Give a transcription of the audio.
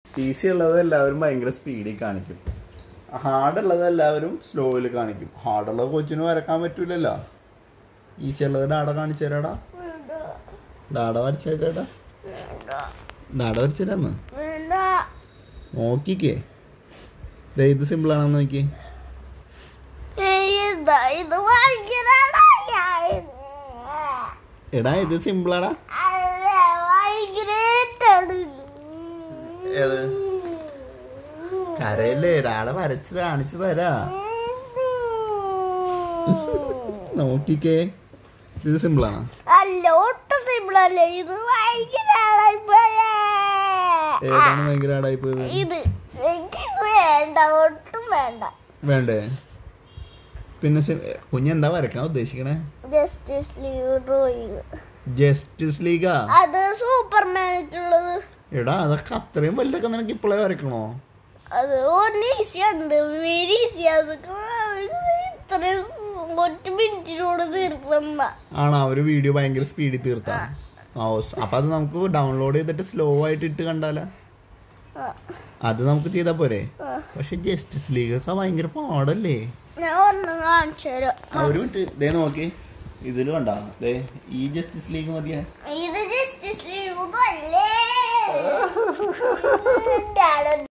Easy ഉള്ളത് എല്ലാവരും ഭയങ്കര സ്പീഡിൽ കാണിക്കും ഹാർഡ് ഉള്ളത് എല്ലാവരും സ്ലോയിൽ കാണിക്കും ഹാർഡ് ഉള്ളത് കൊച്ചിന് വരക്കാൻ പറ്റൂലല്ലോ ഈസി ഉള്ളത് ഡാഡ കാണിച്ചു തരാടാ ഡാഡ വരച്ചേട്ടാ ഡാഡ വരച്ചരാന്ന് വേണ്ട നോക്കിക്കേ ദേ ഇത് സിമ്പിൾ ആണെന്ന് നോക്കി ഇത് ഇത് ഭയങ്കര എടാ ഇത് സിമ്പിൾ ആടാ അല്ല ഭയങ്കര ഏത് കരയല്ലേ ഡാഡ വരച്ച് കാണിച്ചു തരാ നോക്കിക്കേ ഇത് സിമ്പിൾ ആണോ അല്ല ഒട്ടും സിമ്പിൾ അല്ല ഇത് ഭയങ്കര ആളായിപ്പോയേ. ഏതാണ് ഭയങ്കര ആടായി പോയത് ഇത് എനിക്കിത് വേണ്ട ഒട്ടും വേണ്ട വേണ്ടേ പിന്നെ സി- കുഞ്ഞെന്താ വരക്കാൻ ഉദ്ദേശിക്കണേ ജസ്റ്റിസ് ലീവ് ഡ്രോയിങ് ജസ്റ്റിസ് ലീഗാ അത് സൂപ്പർമാനിക്കുള്ളത് എടാ അതൊക്കെ അത്രയും വലുതൊക്കെ നിനക്ക് ഇപ്പോഴേ വരക്കണോ അത് ഒന്ന് ഈസി ഉണ്ട് വെരി ഈസി അതൊക്കെ ഇത്രയും ഒറ്റ മിനിറ്റിനോട് തീർക്കുന്ന ആണോ അവര് വീഡിയോ ഭയങ്കര സ്പീഡിൽ തീർത്താ ആ ഓ, സ്- അപ്പൊ അത് നമുക്ക് ഡൗൺലോഡ് ചെയ്തിട്ട് സ്ലോ ആയിട്ട് ഇട്ട് കണ്ടാലോ അത് നമുക്ക് ചെയ്താ പോരെ പക്ഷെ ജസ്റ്റിസ് ലീഗ് ഒക്കെ ഭയങ്കര പാടല്ലേ ഞാൻ ഒന്ന് കാണിച്ചു തരാം ഒരു മിനിറ്റ് ദേ നോക്കി ഇതിൽ കണ്ടാ ദേ ഈ ജസ്റ്റിസ് ലീഗ് മതിയാ ഇത് ജസ്റ്റിസ് ലീവ് അല്ലേ